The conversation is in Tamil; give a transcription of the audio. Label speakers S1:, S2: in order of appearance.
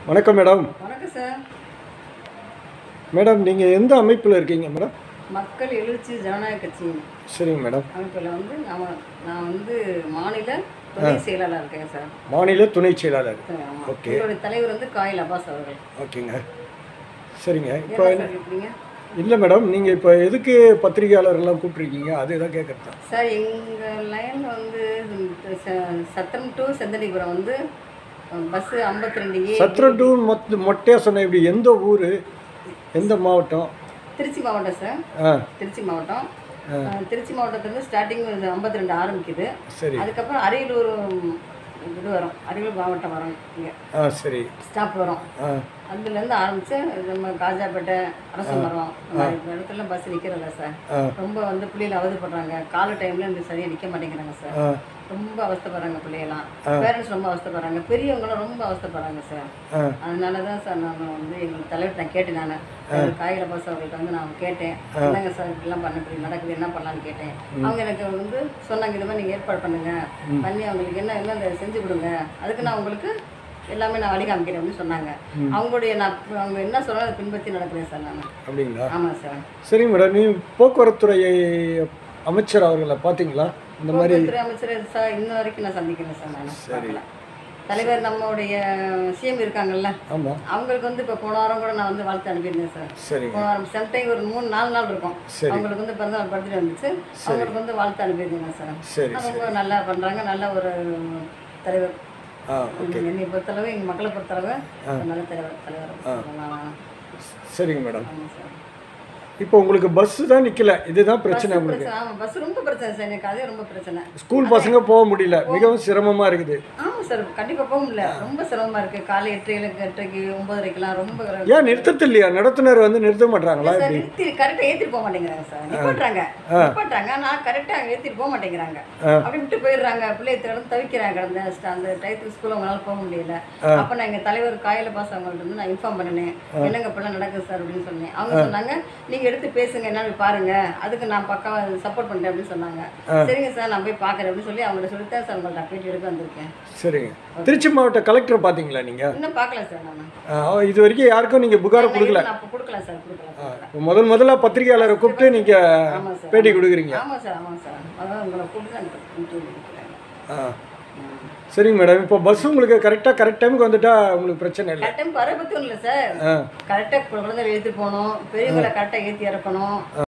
S1: வணக்கம் மேடம்
S2: வணக்கம் சார்
S1: மேடம் நீங்கள் எந்த அமைப்பில் இருக்கீங்க மேடம்
S2: மக்கள் எழுச்சி ஜனநாயக கட்சி
S1: சரிங்க மேடம்
S2: அமைப்பில் வந்து நான் நான் வந்து மாநில துணை செயலாளர் இருக்கேன் சார்
S1: மாநில துணை செயலாளர்
S2: ஆமாம்
S1: Okay.
S2: எங்களுடைய தலைவர் வந்து காயில் அப்பாஸ் அவர்கள்
S1: ஓகேங்க சரிங்க இப்போ
S2: என்ன சார் இருக்கீங்க
S1: இல்லை மேடம் நீங்கள் இப்போ எதுக்கு பத்திரிகையாளர்லாம் கூப்பிட்ருக்கீங்க அது எதாவது கேட்குறது தான்
S2: சார் எங்கள் லைனில் வந்து இந்த ச- சத்திரம் டு செந்தனிபுரம் வந்து பஸ்ஸு ஐம்பத்தி ரெண்டு ஏ
S1: சத்ரம் டூ மொத்த மொட்டையாக சொன்ன இப்படி எந்த ஊர் எந்த மாவட்டம்
S2: திருச்சி மாவட்டம் சார்
S1: ஆ
S2: திருச்சி மாவட்டம் அஹ், திருச்சி மாவட்டத்துலேருந்து ஸ்டார்டிங் ஐம்பத்தி ரெண்டு ஆரம்பிக்குது
S1: சரி
S2: அதுக்கப்புறம் அரியலூர் ம், இது வரும் அரியலூர் மாவட்டம் வரும் இங்கே
S1: ஆ சரி
S2: ஸ்டாப் வரும்
S1: ஆ
S2: அதுலேருந்து ஆரம்பித்து நம்ம காஜாப்பேட்டை அரச மரம் இந்த மாதிரி இடத்துல பஸ் நிற்கிறதில்ல சார்
S1: ஆ
S2: ரொம்ப வந்து பிள்ளைகள் அவதிப்படுறாங்க கால டைமில் இந்த சரியாக நிற்க மாட்டேங்கிறாங்க சார்
S1: ஆ
S2: ரொம்ப அவஸ்தைப்படுறாங்க பிள்ளைகளாம் பேரண்ட்ஸ் ரொம்ப அவஸ்தைப்படுறாங்க பெரியவங்களும் ரொம்ப அவஸ்தைப்படுறாங்க சார்
S1: ஆ
S2: அதனால தான் சார் நான் வந்து எங்கள் தலைவர் நான் கேட்டேன் நான் காய்கறி பாஸ் அவர்கள்ட்ட வந்து நான் கேட்டேன் என்னங்க சார் இப்படிலாம் பண்ண இப்படி நடக்குது என்ன பண்ணலான்னு கேட்டேன் அவங்க எனக்கு வந்து சொன்னாங்க இந்த மாதிரி நீங்கள் ஏற்பாடு பண்ணுங்க பண்ணி அவங்களுக்கு என்ன என்ன இந்த செஞ்சு கொடுங்க அதுக்கு நான் உங்களுக்கு எல்லாமே நான் வழி காமிக்கிறேன் அப்படின்னு சொன்னாங்க அவங்களுடைய நான் அவங்க என்ன சொன்னாலும் அதை பின்பற்றி நடக்கிறேன் சார் நான்
S1: அப்படிங்களா
S2: ஆமாம் சார்
S1: சரிங்க மேடம் நீ போக்குவரத்துறை அமைச்சர் அவர்களை பார்த்தீங்களா இந்த மாதிரி
S2: போக்குவரத்துறை அமைச்சர் சார் இன்ன வரைக்கும் நான் சந்திக்கிறேன் சார் நான் பார்க்கல தலைவர் நம்மளுடைய சிஎம் இருக்காங்கல்ல
S1: ஆமாம்
S2: அவங்களுக்கு வந்து இப்போ போன வாரம் கூட நான் வந்து வாழ்த்து அனுப்பியிருந்தேன் சார்
S1: சரிங்க
S2: போன வாரம் சம்டைம் ஒரு மூணு நாலு நாள் இருக்கும்
S1: சரி.
S2: அவங்களுக்கு வந்து பிறந்தநாள் பர்த்டே வந்துச்சு அவங்களுக்கு வந்து வாழ்த்து அனுப்பியிருந்தேன் சார்
S1: சரி
S2: அவங்க நல்லா பண்ணுறாங்க நல்ல ஒரு தலைவர்
S1: ஆ
S2: என்னை பொறுத்தளவு எங்கள் மக்களை பொறுத்தளவு ஒரு நல்ல தலைவர் தலைவர் நான்
S1: சரிங்க மேடம்
S2: ஆமாம் சார்
S1: இப்போ உங்களுக்கு பஸ்ஸு தான் நிற்கல இதுதான் பிரச்சனை உங்களுக்கு
S2: பிரச்சனை ஆமாம் பஸ் ரொம்ப பிரச்சனை சார் எனக்கு அதே ரொம்ப பிரச்சனை
S1: ஸ்கூல் பசங்க போக முடியல மிகவும் சிரமமாக இருக்குது
S2: ஆமாம் சார் கண்டிப்பாக போக முடியல ரொம்ப சிரமமாக இருக்குது காலை எட்டரைக்கு எட்டரைக்கு ஒம்பதரைக்கெலாம் ரொம்ப
S1: ஏன் நிறுத்தத்து இல்லையா நடத்துனர் வந்து நிறுத்த மாட்டாங்களா
S2: சார்
S1: இப்படி
S2: நிறுத்தி கரெக்டாக ஏற்றிட்டு போக மாட்டேங்கிறாங்க சார் நிப்பாட்டுறாங்க நிப்பாட்டுறாங்க நான் கரெக்டாக ஏற்றிட்டு போக மாட்டேங்கிறாங்க அப்படி விட்டு போயிடுறாங்க பிள்ளைய கிடந்து தவிக்கிறாங்க கடந்த sta- அந்த டயத்துக்கு ஸ்கூல் அவங்களால போக முடியல அப்போ நான் எங்கள் தலைவர் காயில பாஸ் அவங்கள்ட்ட வந்து நான் இன்ஃபார்ம் பண்ணினேன் என்னங்க இப்படிலாம் நடக்குது சார் அப்படின்னு சொன்னேன் அவங்க சொன்னாங்க நீங்கள் எடுத்து பேசுங்க என்னன்னு பாருங்க அதுக்கு நான் பக்காவா சப்போர்ட் பண்ணிட்டேன் அப்படின்னு சொன்னாங்க சரிங்க சார் நான் போய் பார்க்குறேன் அப்படின்னு சொல்லி அவங்கள்ட்ட சொல்லித்தான் சார் உங்கள்ட்ட பேட்டி எடுக்க வந்திருக்கேன்
S1: சரிங்க திருச்சி மாவட்ட கலெக்டர் பார்த்தீங்களா நீங்கள்
S2: இன்னும் பார்க்கல சார் நான்
S1: இது வரைக்கும் யாருக்கும் நீங்கள் புகாரை கொடுக்கல
S2: நான் இப்போ கொடுக்கல சார் கொடுக்கல கொடுக்கல.
S1: இப்போ முதல் முதல்ல பத்திரிகையாளரை கூப்பிட்டு நீங்கள்
S2: ஆமாம் சார்
S1: பேட்டி கொடுக்குறீங்க
S2: ஆமாம் சார் ஆமாம் சார் அதான் உங்களை கூப்பிட்டு தான் எனக்கு இன்டர்வியூ கொடுக்குறாங்க
S1: ஆ சரிங்க மேடம் இப்போ பஸ் உங்களுக்கு கரெக்டாக கரெக்ட் டைமுக்கு வந்துட்டா உங்களுக்கு பிரச்சனை இல்லை
S2: கரெக்டாக வர பற்றி ஒன்றும் இல்லை சார்
S1: ஆ
S2: கரெக்டாக குழந்தை ஏற்றி போகணும் பெரியவங்களை கரெக்டாக ஏற்றி இறக்கணும்